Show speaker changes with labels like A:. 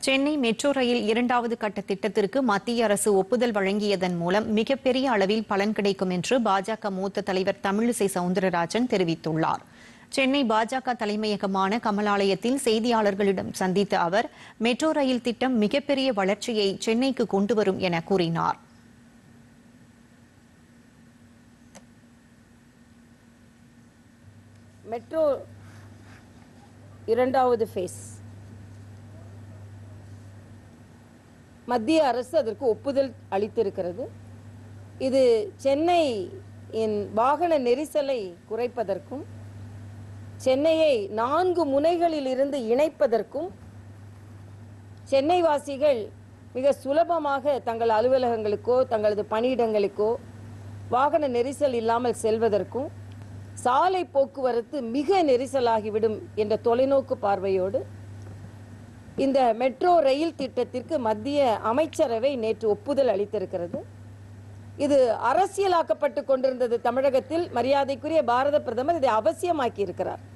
A: Chennai metro rail இரண்டாவது கட்ட திட்டத்திற்கு மத்திய அரசு ஒப்புதல் வழங்கியதன் மூலம் மிகப்பெரிய அளவில் பலன் கிடைக்கும் என்று பாஜக மூத்த தலைவர் தமிழிசை சவுந்தரராஜன் தெரிவித்துள்ளார் சென்னை பாஜக தலைமையகமான கமலாலயத்தில் செய்தியாளர்களிடம் சந்தித்த அவர் மெட்ரோ ரயில் திட்டம் மிகப்பெரிய வளர்ச்சியை சென்னைக்கு கொண்டு வரும் என கூறினார்
B: மெட்ரோ இரண்டாவது ஃபேஸ் மத்திய அரசு அதற்கு ஒப்புதல் அளித்திருக்கிறது இது சென்னை இன் வாகன நெரிசலை குறைப்பதற்கும் சென்னையை நான்கு முனைகளில் இருந்து இணைப்பதற்கும் சென்னை வாசிகள் மிக சுலபமாக தங்கள் அலுவலகங்களுக்கோ தங்களது பணியிடங்களுக்கோ வாகன நெரிசல் இல்லாமல் செல்வதற்கும் சாலை போக்குவரத்து மிக நெரிசலாகிவிடும் என்ற தொலைநோக்கு பார்வையோடு இந்த மெட்ரோ ரயில் திட்டத்திற்கு மத்திய அமைச்சரவை நேற்று ஒப்புதல் அளித்திருக்கிறது இது அரசியலாக்கப்பட்டு கொண்டிருந்தது தமிழகத்தில் மரியாதைக்குரிய பாரத பிரதமர் இதை அவசியமாக்கி இருக்கிறார்